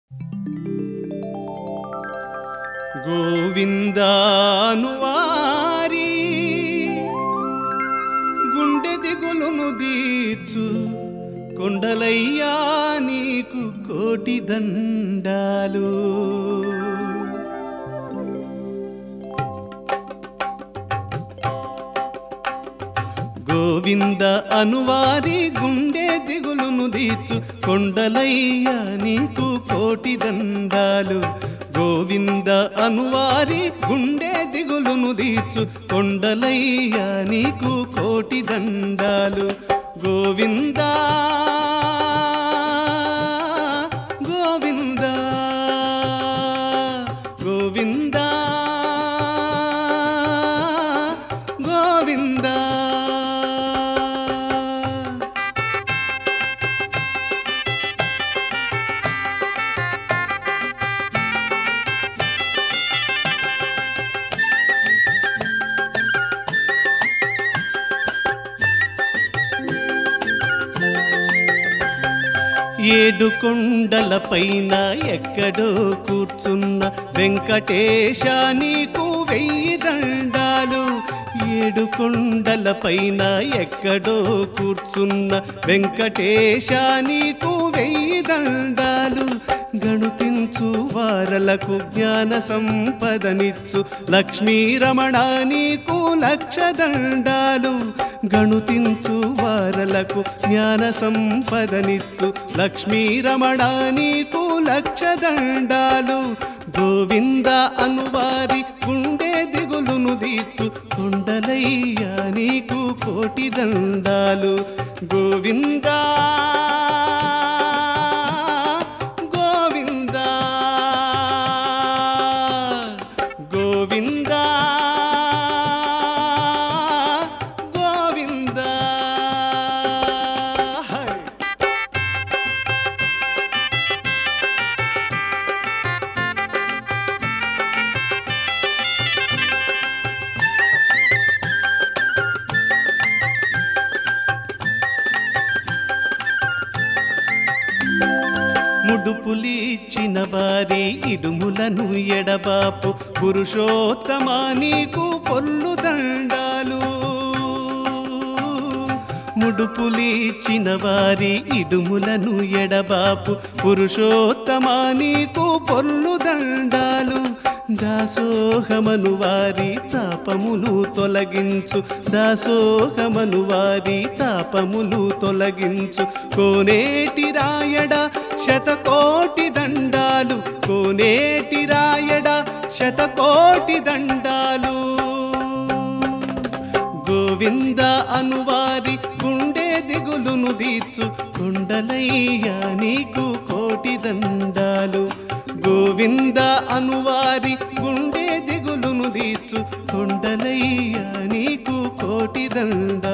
గోవిందానువారి గుండె దిగులును దీర్చు కొండలయ్యా నీకు కోటి దండాలు గోవింద అనువారి గుండె దిగులును దీచు కొండలయ్య నీకు కోటి దండాలు గోవింద అనువారి గుండె దిగులును దీచు కొండలయ్య నీకు కోటి దండాలు గోవింద గోవింద గోవింద గోవింద ఏడు కొండల పైన ఎక్కడో కూర్చున్న వెంకటేశ నీకు వెయ్యి దండాలు ఏడు కొండల పైన ఎక్కడో కూర్చున్న వెంకటేశ నీకు వెయ్యి దండాలు గణుతించు వారలకు జ్ఞాన సంపదనిచ్చు లక్ష్మీ రమణ నీకు లక్ష దండాలు గణుతించు వారలకు జ్ఞాన సంపదనిచ్చు లక్ష్మీ రమణ నీకు లక్ష దండాలు గోవింద అనువారి గుండె దిగులును దీచు కొండలయ్యా నీకు కోటి దండాలు గోవిందా గోవింద గోవింద గోవింద హై ముడుపులిచ్చిన వారి ఇడుములను ఎడబాపు పురుషోత్తమా నీకు పొల్లు దండాలు ముడుపులిచ్చిన వారి ఇడుములను ఎడబాపు పురుషోత్తమా నీకు పొల్లు దండాలు దాసోహమను వారి తాపములు తొలగించు దాసోహమను వారి తాపములు తొలగించు కోనేటి రాయడ శతకోటి దండాలు కోనేటి రాయడ శతకోటి దండాలు గోవింద అనువారి గుండె దిగులును దీచు కొండలయ్యా నీకు కోటి దండాలు గోవింద అనువారి గుండె దిగులును దీచు కొండలయ్యా నీకు కోటి దండాలు